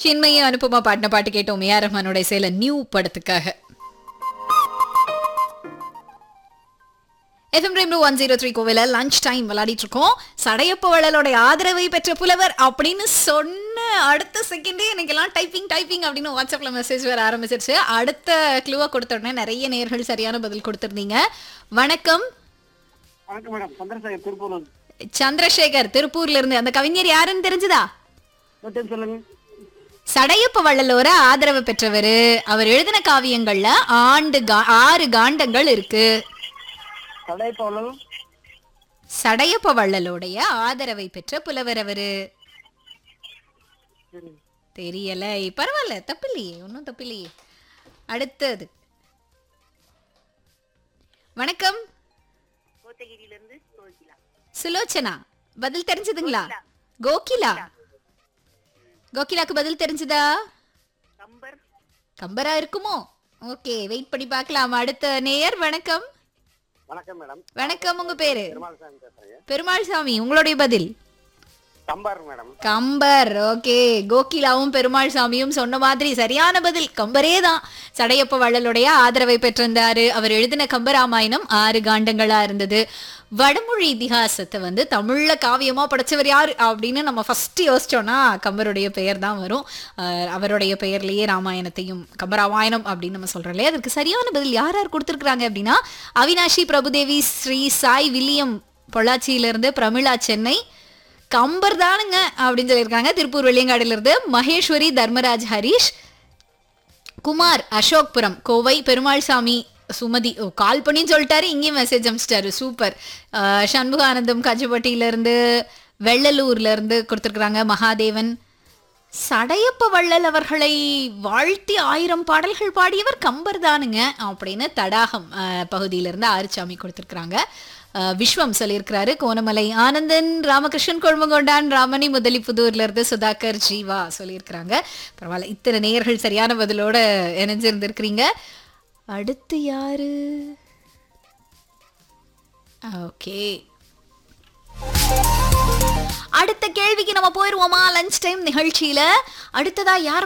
சின்மையும் அனுப்புமா பாடின பாட்டு கேட்டோம் ஏஆர் ரஹ்மானோட இசையில நியூ படத்துக்காக FM Rainbow one zero three கோவில லஞ்ச் டைம் விளையாடிட்டு இருக்கோம் சடையப்ப வள்ளலோட ஆதரவை பெற்ற புலவர் அப்படின்னு சொன்ன அடுத்த செகண்டே எனக்கெல்லாம் டைப்பிங் டைப்பிங் அப்படின்னு வாட்ஸ்அப்ல மெசேஜ் வர ஆரம்பிச்சிருச்சு அடுத்த க்ளூவை கொடுத்த உடனே நிறைய நேர்கள் சரியான பதில் கொடுத்திருந்தீங்க வணக்கம் வணக்கம் மேடம் சந்திரசேகர் திருப்பூர்ல இருந்து. சந்திரசேகர் திருப்பூர்ல இருந்து அந்த கவிஞர் யாருன்னு தெரிஞ்சுதா இன்னொரு time சொல்லுங்க சடையப்ப வள்ளலோர ஆதரவு பெற்றவர் அவர் எழுதின காவியங்கள்ல ஆண்டு கா- ஆறு காண்டங்கள் இருக்கு கடைப்பாளர் சடையப்ப வள்ளலோடைய ஆதரவை பெற்ற புலவர் அவரு தெரியல பரவாயில்ல தப்பில்லையே ஒன்றும் தப்பில்லையே அடுத்தது வணக்கம் கோத்தகிரியில இருந்து கோகிலா சுலோச்சனா பதில் தெரிஞ்சதுங்களா கோகிலா கோகிலாக்கு பதில் தெரிஞ்சதா கம்பர் கம்பரா இருக்குமோ ஓகே வெயிட் பண்ணி பார்க்கலாம் அடுத்த நேயர் வணக்கம் வணக்கம் மேடம் வணக்கம் உங்க பேரு பெருமாள்சாமி பேசுறேங்க பெருமாள் சாமி உங்களுடைய பதில் கம்பார் மேடம் கம்பர் ஓகே கோகிலாவும் பெருமாள் சாமியும் சொன்ன மாதிரி சரியான பதில் கம்பரே தான் சடையப்ப வள்ளலுடைய ஆதரவை பெற்றிருந்தாரு அவர் எழுதின கம்பராமாயணம் ஆறு காண்டங்களா இருந்தது வடமொழி இதிகாசத்தை வந்து தமிழ்ல காவியமா படைச்சவர் யாரு அப்படின்னு நம்ம ஃபர்ஸ்ட் யோசிச்சோம்னா கம்பருடைய பெயர் தான் வரும் அஹ் அவருடைய பெயர்லயே ராமாயணத்தையும் கம்பராமாயணம் அப்படின்னு நம்ம சொல்றோம் இல்லையா அதற்கு சரியான பதில் யார் யார் கொடுத்துருக்காங்க அப்படின்னா அவினாஷி பிரபுதேவி ஸ்ரீ சாய் வில்லியம் பொள்ளாச்சியிலிருந்து பிரமிளா சென்னை கம்பர் தானுங்க அப்படின்னு சொல்லியிருக்காங்க திருப்பூர் வெள்ளியங்காடுல இருந்து மகேஸ்வரி தர்மராஜ் ஹரிஷ் குமார் அசோக்புரம் கோவை பெருமாள் சாமி சுமதி ஓ கால் பண்ணி சொல்லிட்டாரு இங்கேயும் மெசேஜ் அனுப்பிச்சிட்டாரு சூப்பர் அஹ், சண்முகானந்தம் கஜபட்டியில இருந்து வெள்ளலூர்ல இருந்து கொடுத்துருக்குறாங்க மகாதேவன் சடையப்ப வள்ளல் அவர்களை வாழ்த்தி ஆயிரம் பாடல்கள் பாடியவர் கம்பர் தானுங்க அப்படின்னு தடாகம் அஹ், பகுதியிலிருந்து ஆறுசாமி கொடுத்துருக்குறாங்க அஹ், விஸ்வம் சொல்லியிருக்கிறாரு கோணமலை ஆனந்தன் ராமகிருஷ்ணன் கொழுமங்கொண்டான் ராமணி முதலிப்புதூர்ல இருந்து சுதாகர் ஜீவா சொல்லியிருக்கிறாங்க பரவாயில்ல இத்தனை நேயர்கள் சரியான பதிலோட இணைஞ்சிருந்திருக்கிறீங்க அடுத்து யாரு ஓகே அடுத்த கேள்விக்கு நம்ம போயிருவோமா லஞ்ச் டைம் நிகழ்ச்சியில அடுத்ததா யார்